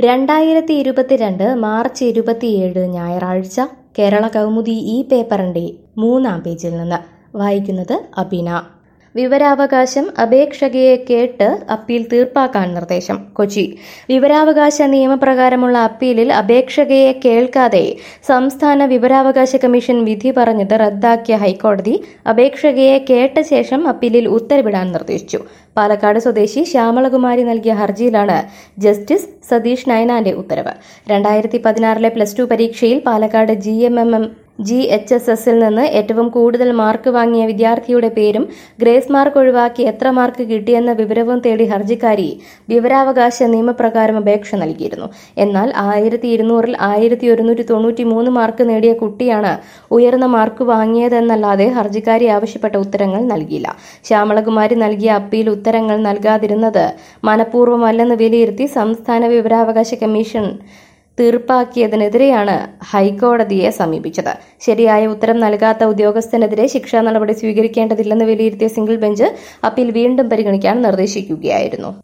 രണ്ടായിരത്തി ഇരുപത്തിരണ്ട് മാർച്ച് ഇരുപത്തിയേഴ് ഞായറാഴ്ച കേരള കൗമുദി ഈ പേപ്പറിന്റെ മൂന്നാം പേജിൽ നിന്ന് വായിക്കുന്നത് അബിന വിവരാവകാശം അപേക്ഷകയെ കേട്ട് അപ്പീൽ തീർപ്പാക്കാൻ നിർദ്ദേശം കൊച്ചി വിവരാവകാശ നിയമപ്രകാരമുള്ള അപ്പീലിൽ അപേക്ഷകയെ കേൾക്കാതെ സംസ്ഥാന വിവരാവകാശ കമ്മീഷൻ വിധി പറഞ്ഞത് റദ്ദാക്കിയ ഹൈക്കോടതി അപേക്ഷകയെ കേട്ട ശേഷം അപ്പീലിൽ ഉത്തരവിടാൻ നിർദ്ദേശിച്ചു പാലക്കാട് സ്വദേശി ശ്യാമളകുമാരി നൽകിയ ഹർജിയിലാണ് ജസ്റ്റിസ് സതീഷ് നയനാന്റെ ഉത്തരവ് രണ്ടായിരത്തി പതിനാറിലെ പ്ലസ് ടു പരീക്ഷയിൽ Palakkad G M M M G H S എസിൽ നിന്ന് ഏറ്റവും കൂടുതൽ മാർക്ക് വാങ്ങിയ വിദ്യാർത്ഥിയുടെ പേരും ഗ്രേസ് മാർക്ക് ഒഴിവാക്കി എത്ര മാർക്ക് കിട്ടിയെന്ന വിവരവും തേടി ഹർജിക്കാരി വിവരാവകാശ നിയമപ്രകാരം അപേക്ഷ നൽകിയിരുന്നു എന്നാൽ ആയിരത്തി ഇരുന്നൂറിൽ ആയിരത്തി ഒരുന്നൂറ്റി തൊണ്ണൂറ്റി മൂന്ന് മാർക്ക് നേടിയ കുട്ടിയാണ് ഉയർന്ന മാർക്ക് വാങ്ങിയതെന്നല്ലാതെ ഹർജിക്കാരി ആവശ്യപ്പെട്ട ഉത്തരങ്ങൾ നൽകിയില്ല ശ്യാമളകുമാരി നൽകിയ അപ്പീൽ ഉത്തരങ്ങൾ നൽകാതിരുന്നത് മനഃപൂർവ്വമല്ലെന്ന് വിലയിരുത്തി സംസ്ഥാന വിവരാവകാശ കമ്മീഷൻ തീർപ്പാക്കിയതിനെതിരെയാണ് ഹൈക്കോടതിയെ സമീപിച്ചത് ശരിയായ ഉത്തരം നൽകാത്ത ഉദ്യോഗസ്ഥനെതിരെ ശിക്ഷാ നടപടി സ്വീകരിക്കേണ്ടതില്ലെന്ന് വിലയിരുത്തിയ സിംഗിൾ ബെഞ്ച് അപ്പീൽ വീണ്ടും പരിഗണിക്കാൻ നിർദ്ദേശിക്കുകയായിരുന്നു